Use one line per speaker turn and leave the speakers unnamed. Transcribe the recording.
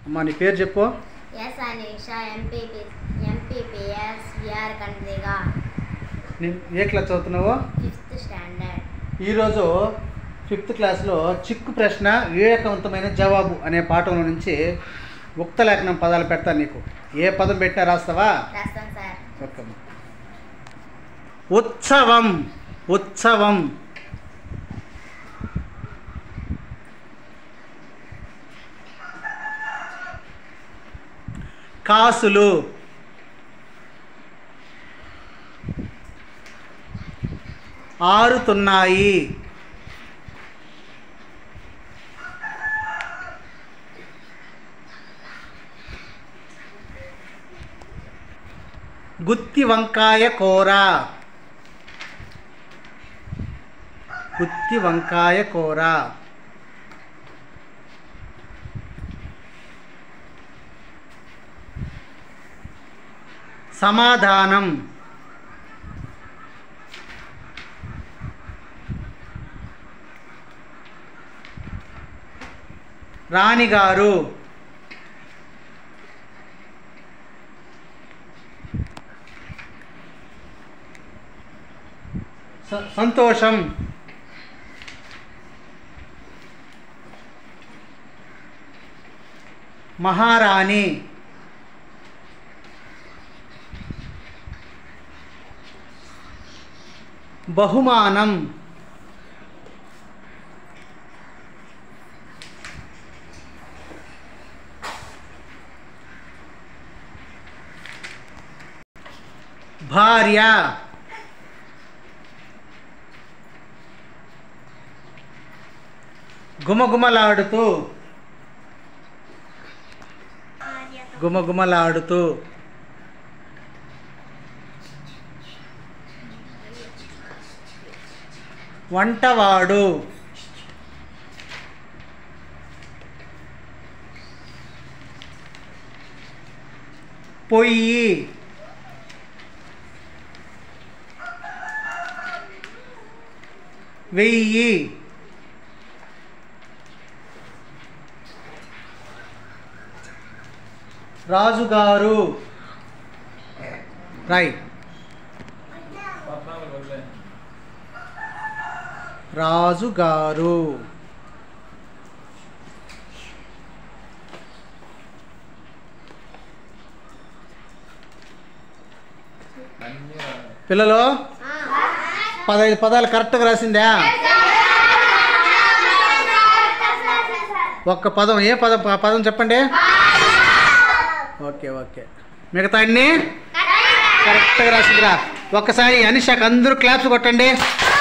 అమ్మా నీ పేరు చెప్పు
yes Anisha MPP MPPS VR Kandriga
నేను ఏ క్లాస్ చదువుతున్నావు
ఫిఫ్త్ స్టాండర్డ్
ఈరోజు ఫిఫ్త్ క్లాస్లో చిక్కు ప్రశ్న వివేకవంతమైన జవాబు అనే పాఠంలో నుంచి ఉక్త లేఖనం పదాలు పెడతాను నీకు ఏ పదం పెట్టినా రాస్తావా
రాస్తాం సార్
ఓకే అమ్మా. ఉత్సవం ఉత్సవం కాసులు ఆరుతున్నాయి గుత్తి వంకాయ కూర గుత్తి వంకాయ కూర సమాధానం రాణిగారు స- సంతోషం మహారాణి బహుమానం భార్య గుమగుమలాడుతూ గుమగుమలాడుతూ వంటవాడు పొయ్యి వెయ్యి రాజుగారు రాయ్ రాజుగారు పిల్లలు పదహైదు పదాలు కరెక్ట్గా రాసిందా ఒక్క పదం ఏ పదం ఆ పదం చెప్పండి ఓకే ఓకే మిగతా అన్ని కరెక్ట్గా రాసిందిరా ఒక్కసారి అనిషాక్ అందరూ క్లాప్స్ కొట్టండి